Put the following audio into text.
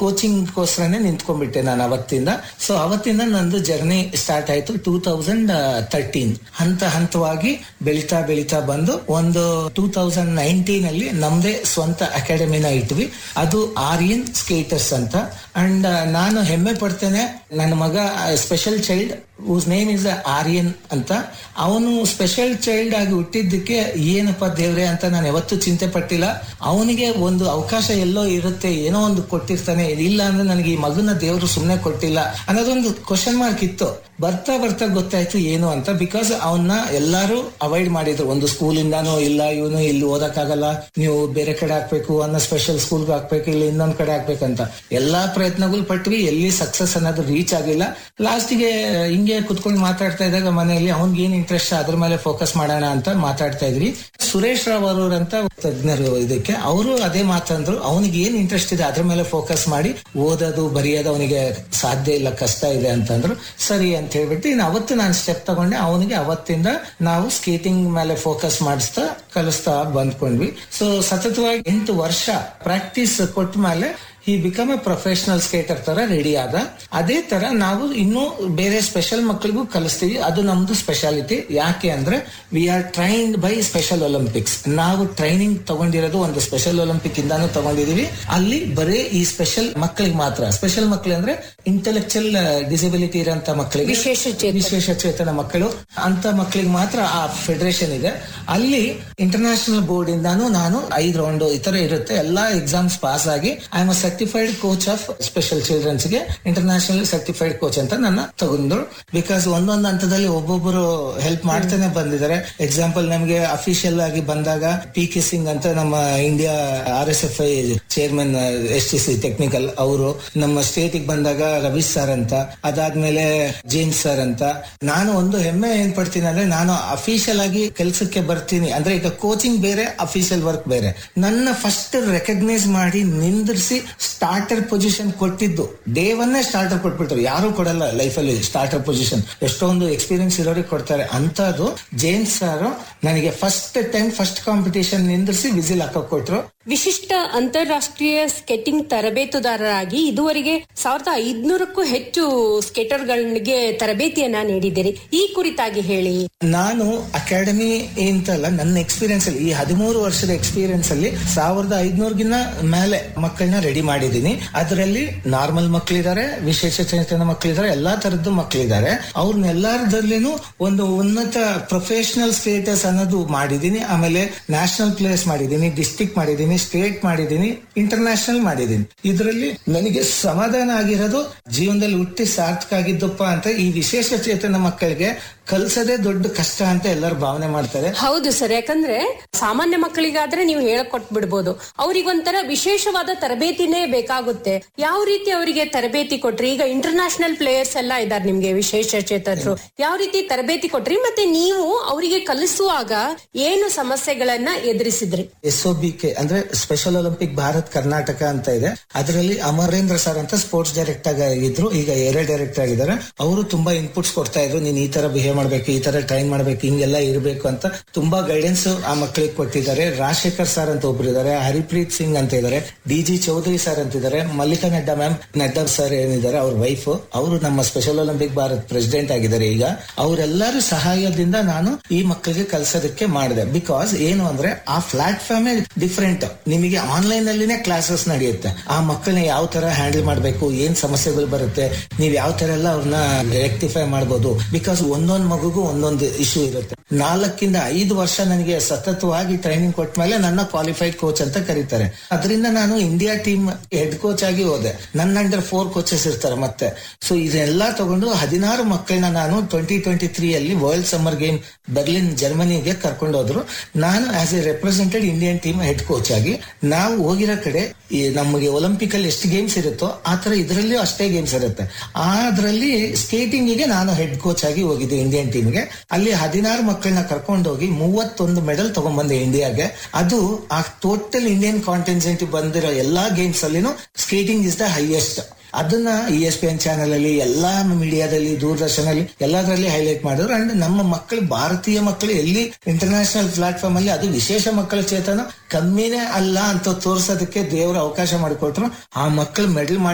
ಕೋಚಿಂಗ್ಗೋಸ್ಕರನೇ ನಿಂತ್ಕೊಂಡ್ಬಿಟ್ಟೆ ನಾನು ಅವತ್ತಿಂದ ಸೊ ಅವತ್ತಿಂದ ನಂದು ಜರ್ನಿ ಸ್ಟಾರ್ಟ್ ಆಯ್ತು ಟೂ ತೌಸಂಡ್ ತರ್ಟೀನ್ ಹಂತ ಹಂತವಾಗಿ ಬೆಳಿತಾ ಬೆಳಿತಾ ಬಂದು ಒಂದು ಟೂ ತೌಸಂಡ್ ನೈನ್ಟೀನ್ ಅಲ್ಲಿ ನಮ್ದೇ ಸ್ವಂತ ಅಕಾಡೆಮಿನ ಇಟ್ವಿ ಅದು ಆರ್ಯನ್ ಸ್ಕೇಟರ್ಸ್ ಅಂತ ಅಂಡ್ ನಾನು ಹೆಮ್ಮೆ ಪಡ್ತೇನೆ ನನ್ನ ಮಗ special child whose name is Aryan ಅಂತ ಅವನು ಸ್ಪೆಷಲ್ ಚೈಲ್ಡ್ ಆಗಿ ಹುಟ್ಟಿದ್ದಕ್ಕೆ ಏನಪ್ಪ ದೇವ್ರೆ ಅಂತ ನಾನು ಯಾವತ್ತೂ ಚಿಂತೆ ಪಟ್ಟಿಲ್ಲ ಅವನಿಗೆ ಒಂದು ಅವಕಾಶ ಎಲ್ಲೋ ಇರುತ್ತೆ ಏನೋ ಒಂದು ಕೊಟ್ಟಿರ್ತಾನೆ ಇಲ್ಲ ಅಂದ್ರೆ ನನಗೆ ಈ ಮಗನ ದೇವರು ಸುಮ್ಮನೆ ಕೊಟ್ಟಿಲ್ಲ ಅನ್ನೋದೊಂದು ಕ್ವಶನ್ ಮಾರ್ಕ್ ಇತ್ತು ಬರ್ತಾ ಬರ್ತಾ ಗೊತ್ತಾಯ್ತು ಏನು ಅಂತ ಬಿಕಾಸ್ ಅವನ್ನ ಎಲ್ಲಾರು ಅವಾಯ್ಡ್ ಮಾಡಿದ್ರು ಒಂದು ಸ್ಕೂಲಿಂದಾನು ಇಲ್ಲ ಇವನು ಇಲ್ಲಿ ಓದಕ್ಕಾಗಲ್ಲ ನೀವು ಬೇರೆ ಕಡೆ ಹಾಕ್ಬೇಕು ಅನ್ನೋ ಸ್ಪೆಷಲ್ ಸ್ಕೂಲ್ಗೆ ಹಾಕ್ಬೇಕು ಇಲ್ಲ ಇನ್ನೊಂದ್ ಕಡೆ ಹಾಕ್ಬೇಕಂತ ಎಲ್ಲಾ ಪ್ರಯತ್ನಗಳು ಪಟ್ವಿ ಎಲ್ಲಿ ಸಕ್ಸಸ್ ಅನ್ನೋದು ರೀಚ್ ಆಗಿಲ್ಲ ಲಾಸ್ಟಿಗೆ ಹಿಂಗೆ ಕುತ್ಕೊಂಡು ಮಾತಾಡ್ತಾ ಇದ್ದಾಗ ಮನೆಯಲ್ಲಿ ಅವ್ನಿಗೆ ಏನ್ ಇಂಟ್ರೆಸ್ಟ್ ಅದ್ರ ಮೇಲೆ ಫೋಕಸ್ ಮಾಡೋಣ ಅಂತ ಮಾತಾಡ್ತಾ ಇದ್ವಿ ಸುರೇಶ್ ರಾವ್ ಅವರು ಅಂತ ತಜ್ಞರು ಇದಕ್ಕೆ ಅವರು ಅದೇ ಮಾತಂದ್ರು ಅವನಿಗೆ ಏನ್ ಇಂಟ್ರೆಸ್ಟ್ ಇದೆ ಅದ್ರ ಮೇಲೆ ಫೋಕಸ್ ಮಾಡಿ ಓದೋದು ಬರೆಯೋದು ಅವನಿಗೆ ಸಾಧ್ಯ ಇಲ್ಲ ಕಷ್ಟ ಇದೆ ಅಂತಂದ್ರು ಸರಿ ಅಂತ ಹೇಳ್ಬಿಟ್ಟು ಇನ್ನು ಅವತ್ತು ನಾನು ಸ್ಟೆಪ್ ತಗೊಂಡೆ ಅವನಿಗೆ ಅವತ್ತಿಂದ ನಾವು ಸ್ಕೇಟಿಂಗ್ ಮೇಲೆ ಫೋಕಸ್ ಮಾಡಿಸ್ತಾ ಕಲಿಸ್ತಾ ಬಂದ್ಕೊಂಡ್ವಿ ಸೊ ಸತತವಾಗಿ ಎಂಟು ವರ್ಷ ಪ್ರಾಕ್ಟೀಸ್ ಕೊಟ್ಟ ಮೇಲೆ ಈ ಬಿಕಮ್ ಎ ಪ್ರೊಫೆಷನಲ್ ಸ್ಕೇಟರ್ ತರ ರೆಡಿ ಆದ ಅದೇ ತರ ನಾವು ಇನ್ನೂ ಬೇರೆ ಸ್ಪೆಷಲ್ ಮಕ್ಕಳಿಗೂ ಕಲಿಸ್ತೀವಿ ಅದು ನಮ್ದು ಸ್ಪೆಷಾಲಿಟಿ ಯಾಕೆ ಅಂದ್ರೆ we are trained by special olympics ನಾವು ಟ್ರೈನಿಂಗ್ ತಗೊಂಡಿರೋದು ಒಂದು ಸ್ಪೆಷಲ್ ಒಲಿಂಪಿಕ್ ಇಂದಾನು ತಗೊಂಡಿದೀವಿ ಅಲ್ಲಿ ಬರೀ ಈ ಸ್ಪೆಷಲ್ ಮಕ್ಕಳಿಗೆ ಮಾತ್ರ ಸ್ಪೆಷಲ್ ಮಕ್ಕಳು ಅಂದ್ರೆ ಇಂಟೆಲೆಕ್ಚುಯಲ್ ಡಿಸಬಿಲಿಟಿ ಇರೋಂತ ಮಕ್ಕಳಿಗೆ ವಿಶೇಷ ಚೇತನ. ವಿಶೇಷ ಚೇತನ ಮಕ್ಕಳು ಅಂತ ಮಕ್ಕಳಿಗೆ ಮಾತ್ರ ಆ ಫೆಡರೇಷನ್ ಇದೆ ಅಲ್ಲಿ ಇಂಟರ್ನ್ಯಾಷನಲ್ ಬೋರ್ಡ್ ಇಂದಾನು ನಾನು ಐದು ರೌಂಡ್ ಈ ತರ ಇರುತ್ತೆ ಎಲ್ಲಾ ಎಕ್ಸಾಮ್ಸ್ ಪಾಸ್ ಆಗಿ I am certified coach of special childrens ಗೆ ಇಂಟರ್ನ್ಯಾಷನಲ್ ಸರ್ಟಿಫೈಡ್ ಕೋಚ್ ಅಂತ ನನ್ನ ತಗೊಂಡ್ರು ಬಿಕಾಸ್ ಒಂದೊಂದು ಹಂತದಲ್ಲಿ ಒಬ್ಬೊಬ್ಬರು ಹೆಲ್ಪ್ ಮಾಡ್ತಾನೆ ಬಂದಿದ್ದಾರೆ ಎಕ್ಸಾಂಪಲ್ ನಮಗೆ ಅಫಿಷಿಯಲ್ ಆಗಿ ಬಂದಾಗ ಪಿ ಕೆ ಸಿಂಗ್ ಅಂತ ನಮ್ಮ India R S F I chairman S T C technical ಅವರು ನಮ್ಮ ಸ್ಟೇಟ್ ಬಂದಾಗ ರವೀಶ್ ಸರ್ ಅಂತ ಅದಾದ್ಮೇಲೆ ಜೇಮ್ಸ್ ಸರ್ ಅಂತ ನಾನು ಒಂದು ಹೆಮ್ಮೆ ಏನ್ ಪಡ್ತೀನಿ ಅಂದ್ರೆ ನಾನು ಅಫಿಷಿಯಲ್ ಆಗಿ ಕೆಲಸಕ್ಕೆ ಬರ್ತೀನಿ ಅಂದ್ರೆ ಈಗ ಕೋಚಿಂಗ್ ಬೇರೆ ಅಫಿಷಿಯಲ್ ವರ್ಕ್ ಬೇರೆ ನನ್ನ ಫಸ್ಟ್ ರೆಕಗ್ನೈಸ್ ಮಾಡಿ ನಿಂದಿರಿಸಿ ಸ್ಟಾರ್ಟರ್ ಪೊಸಿಷನ್ ಕೊಟ್ಟಿದ್ದು ಡೇವನ್ನೇ ಸ್ಟಾರ್ಟರ್ ಕೊಟ್ಬಿಡ್ತಾರೆ ಯಾರು ಕೊಡಲ್ಲ ಲೈಫಲ್ಲಿ ಸ್ಟಾರ್ಟರ್ ಪೊಸಿಷನ್ ಎಷ್ಟೊಂದು ಎಕ್ಸ್ಪೀರಿಯನ್ಸ್ ಇರೋರಿಗೆ ಕೊಡ್ತಾರೆ ಅಂತದ್ದು ಜೇಮ್ಸ್ ಸರ್ ನನಗೆ ಫಸ್ಟ್ ಟೈಮ್ ಫಸ್ಟ್ ಕಾಂಪಿಟೇಷನ್ ನಿಂದಿರಿಸಿ ವಿಸಿಲ್ ಹಾಕಕ್ ಕೊಟ್ರು ವಿಶಿಷ್ಟ ಅಂತಾರಾಷ್ಟ್ರೀಯ ಸ್ಕೇಟಿಂಗ್ ತರಬೇತುದಾರರಾಗಿ ಇದುವರೆಗೆ ಸಾವಿರದ ಐದ್ನೂರಕ್ಕೂ ಹೆಚ್ಚು ಸ್ಕೇಟರ್ಗಳಿಗೆ ತರಬೇತಿಯನ್ನ ನೀಡಿದ್ದೀರಿ ಈ ಕುರಿತಾಗಿ ಹೇಳಿ ನಾನು ಅಕಾಡೆಮಿ ಅಂತಲ್ಲ ನನ್ನ ಎಕ್ಸ್ಪೀರಿಯನ್ಸ್ ಅಲ್ಲಿ ಈ ಹದಿಮೂರು ವರ್ಷದ ಎಕ್ಸ್ಪೀರಿಯನ್ಸ್ ಅಲ್ಲಿ ಸಾವಿರದ ಐದ್ನೂರ್ಗಿನ್ನ ಮೇಲೆ ಮಕ್ಕಳನ್ನ ರೆಡಿ ಮಾಡಿದೀನಿ ಅದರಲ್ಲಿ ನಾರ್ಮಲ್ ಮಕ್ಕಳಿದ್ದಾರೆ ವಿಶೇಷ ಚೇತನ ಮಕ್ಕಳಿದ್ದಾರೆ ಎಲ್ಲಾ ತರದ್ದು ಮಕ್ಕಳಿದ್ದಾರೆ ಅವ್ರನ್ನೆಲ್ಲರದಲ್ಲಿನೂ ಒಂದು ಉನ್ನತ ಪ್ರೊಫೆಷನಲ್ ಸ್ಟೇಟಸ್ ಅನ್ನೋದು ಮಾಡಿದೀನಿ ಆಮೇಲೆ ನ್ಯಾಷನಲ್ ಪ್ಲೇಸ್ ಮಾಡಿದೀನಿ ಡಿಸ್ಟಿಕ್ ಮಾಡಿದೀನಿ ಸ್ಟೇಟ್ ಮಾಡಿದೀನಿ ಇಂಟರ್ನ್ಯಾಷನಲ್ ಮಾಡಿದೀನಿ ಇದರಲ್ಲಿ ನನಗೆ ಸಮಾಧಾನ ಆಗಿರೋದು ಜೀವನದಲ್ಲಿ ಹುಟ್ಟಿ ಸಾರ್ಥಕ ಆಗಿದ್ದಪ್ಪ ಅಂತ ಈ ವಿಶೇಷ ಚೇತನ ಮಕ್ಕಳಿಗೆ ಕಲ್ಸೋದೇ ದೊಡ್ಡ ಕಷ್ಟ ಅಂತ ಎಲ್ಲರೂ ಭಾವನೆ ಮಾಡ್ತಾರೆ ಹೌದು ಸರ್ ಯಾಕಂದ್ರೆ ಸಾಮಾನ್ಯ ಮಕ್ಕಳಿಗಾದ್ರೆ ನೀವು ಹೇಳಕೊಟ್ ಬಿಡ್ಬೋದು ಅವ್ರಿಗೊಂಥರ ವಿಶೇಷವಾದ ತರಬೇತಿನೇ ಬೇಕಾಗುತ್ತೆ ಯಾವ ರೀತಿ ಅವರಿಗೆ ತರಬೇತಿ ಕೊಟ್ರಿ ಈಗ ಇಂಟರ್ನ್ಯಾಷನಲ್ ಪ್ಲೇಯರ್ಸ್ ಎಲ್ಲ ಇದಾರೆ ನಿಮ್ಗೆ ವಿಶೇಷ ಚೇತನರು ಯಾವ ರೀತಿ ತರಬೇತಿ ಕೊಟ್ರಿ ಮತ್ತೆ ನೀವು ಅವರಿಗೆ ಕಲಿಸುವಾಗ ಏನು ಸಮಸ್ಯೆಗಳನ್ನ ಎದುರಿಸಿದ್ರಿ ಎಸ್ ಒ ಬಿ ಕೆ ಅಂದ್ರೆ ಸ್ಪೆಷಲ್ ಒಲಿಂಪಿಕ್ ಭಾರತ್ ಕರ್ನಾಟಕ ಅಂತ ಇದೆ ಅದರಲ್ಲಿ ಅಮರೇಂದ್ರ ಸರ್ ಅಂತ ಸ್ಪೋರ್ಟ್ಸ್ ಡೈರೆಕ್ಟರ್ ಆಗಿದ್ರು ಈಗ ಏರಿಯಾ ಡೈರೆಕ್ಟರ್ ಆಗಿದ್ದಾರೆ ಅವರು ತುಂಬಾ ಇನ್ಪುಟ್ಸ್ ಕೊಡ್ತಾ ಇದ್ರು ನೀನ್ ಈ ತರ ಬಿಹೇವ್ ಮಾಡ್ಬೇಕು ಈ ತರ ಟ್ರೈನ್ ಮಾಡ್ಬೇಕು ಹಿಂಗೆಲ್ಲ ಇರಬೇಕು ಅಂತ ತುಂಬಾ ಗೈಡೆನ್ಸ್ ಆ ಮಕ್ಕಳಿಗೆ ಕೊಟ್ಟಿದ್ದಾರೆ ರಾಜಶೇಖರ್ ಸರ್ ಅಂತ ಒಬ್ರು ಇದ್ದಾರೆ ಹರಿಪ್ರೀತ್ ಸಿಂಗ್ ಅಂತ ಇದ್ದಾರೆ ಡಿ ಜಿ ಚೌಧರಿ ಸರ್ ಅಂತಿದ್ದಾರೆ ಮಲ್ಲಿಕಾ ನಡ್ಡಾ ಮ್ಯಾಮ್ ನಡ್ಡಾ ಸರ್ ಏನಿದ್ದಾರೆ ಅವ್ರ ವೈಫ್ ಅವರು ನಮ್ಮ ಸ್ಪೆಷಲ್ ಒಲಿಂಪಿಕ್ ಭಾರತ್ ಪ್ರೆಸಿಡೆಂಟ್ ಆಗಿದ್ದಾರೆ ಈಗ ಅವರೆಲ್ಲರ ಸಹಾಯದಿಂದ ನಾನು ಈ ಮಕ್ಕಳಿಗೆ ಕಲ್ಸೋದಕ್ಕೆ ಮಾಡಿದೆ ಬಿಕಾಸ್ ಏನು ಅಂದ್ರೆ ಆ ಪ್ಲಾಟ್ಫಾರ್ಮ್ ಡಿಫ್ರೆಂಟ್ ನಿಮಗೆ ಆನ್ಲೈನ್ ಅಲ್ಲಿನೇ ಕ್ಲಾಸಸ್ ನಡೆಯುತ್ತೆ ಆ ಮಕ್ಕಳನ್ನ ಯಾವ ತರ ಹ್ಯಾಂಡಲ್ ಮಾಡಬೇಕು ಏನ್ ಸಮಸ್ಯೆಗಳು ಬರುತ್ತೆ ನೀವು ಯಾವ ತರ ಎಲ್ಲ ಅವ್ರನ್ನ ರೆಕ್ಟಿಫೈ ಮಾಡಬಹುದು ಬಿಕಾಸ್ ಒಂದೊಂದು ಮಗುಗೂ ಒಂದೊಂದು ಇಶ್ಯೂ ಇರುತ್ತೆ ನಾಲ್ಕಿಂದ ಐದು ವರ್ಷ ನನಗೆ ಸತತವಾಗಿ ಟ್ರೈನಿಂಗ್ ಕೊಟ್ಟ ಮೇಲೆ ನನ್ನ ಕ್ವಾಲಿಫೈಡ್ ಕೋಚ್ ಅಂತ ಕರೀತಾರೆ ಅದರಿಂದ ನಾನು ಇಂಡಿಯಾ ಟೀಮ್ ಹೆಡ್ ಕೋಚ್ ಆಗಿ ಹೋದೆ ನನ್ನ ಅಂಡರ್ ಫೋರ್ ಕೋಚಸ್ ಇರ್ತಾರೆ ಮತ್ತೆ ಸೊ ಇದೆಲ್ಲ ತಗೊಂಡು ಹದಿನಾರು ಮಕ್ಕಳನ್ನ ನಾನು ಟ್ವೆಂಟಿ ಟ್ವೆಂಟಿ ತ್ರೀ ಅಲ್ಲಿ ವರ್ಲ್ಡ್ ಸಮ್ಮರ್ ಗೇಮ್ ಬರ್ಲಿನ್ ಜರ್ಮನಿಗೆ ಕರ್ಕೊಂಡು ಹೋದ್ರು ನಾನು as a represented Indian team head coach ಆಗಿ ನಾವು ಹೋಗಿರೋ ಕಡೆ ಈ ನಮಗೆ ಒಲಿಂಪಿಕ್ ಅಲ್ಲಿ ಎಷ್ಟು ಗೇಮ್ಸ್ ಇರುತ್ತೋ ಆ ತರ ಇದರಲ್ಲಿಯೂ ಅಷ್ಟೇ ಗೇಮ್ಸ್ ಇರುತ್ತೆ ಅದರಲ್ಲಿ ಸ್ಕೇಟಿಂಗ್ ಗೆ ನಾನು ಹೆಡ್ ಕೋಚ್ ಆಗಿ ಹೋಗಿದ್ದೆ ಇಂಡಿಯನ್ ಟೀಮ್ಗೆ ಅಲ್ಲಿ ಹದಿನಾರು ಮಕ್ಕಳನ್ನ ಕರ್ಕೊಂಡು ಹೋಗಿ ಮೂವತ್ತೊಂದು ಮೆಡಲ್ ತಗೊಂಡ್ಬಂದೆ ಇಂಡಿಯಾಗೆ ಅದು ಆ ಟೋಟಲ್ ಇಂಡಿಯನ್ ಕಾಂಟಿನ್ಸೆಂಟ್ ಬಂದಿರೋ ಎಲ್ಲಾ ಗೇಮ್ಸ್ ಅಲ್ಲಿನೂ ಸ್ಕೇಟಿಂಗ್ ಇಸ್ ದ ಹೈಯೆಸ್ಟ್ ಅದನ್ನ E S P N channel ಅಲ್ಲಿ ಎಲ್ಲಾ ಮೀಡಿಯಾದಲ್ಲಿ ದೂರದರ್ಶನ ಅಲ್ಲಿ ಎಲ್ಲದರಲ್ಲಿ ಹೈಲೈಟ್ ಮಾಡಿದ್ರು ಅಂಡ್ ನಮ್ಮ ಮಕ್ಕಳು ಭಾರತೀಯ ಮಕ್ಕಳು ಎಲ್ಲಿ ಇಂಟರ್ನ್ಯಾಷನಲ್ ಪ್ಲಾಟ್ಫಾರ್ಮ್ ಅಲ್ಲಿ ಅದು ವಿಶೇಷ ಮಕ್ಕಳ ಚೇತನ ಕಮ್ಮಿನೇ ಅಲ್ಲ ಅಂತ ತೋರ್ಸೋದಕ್ಕೆ ದೇವರು ಅವಕಾಶ ಮಾಡಿಕೊಟ್ರು ಆ ಮಕ್ಕಳು ಮೆಡಲ್ ಮಾಡಿ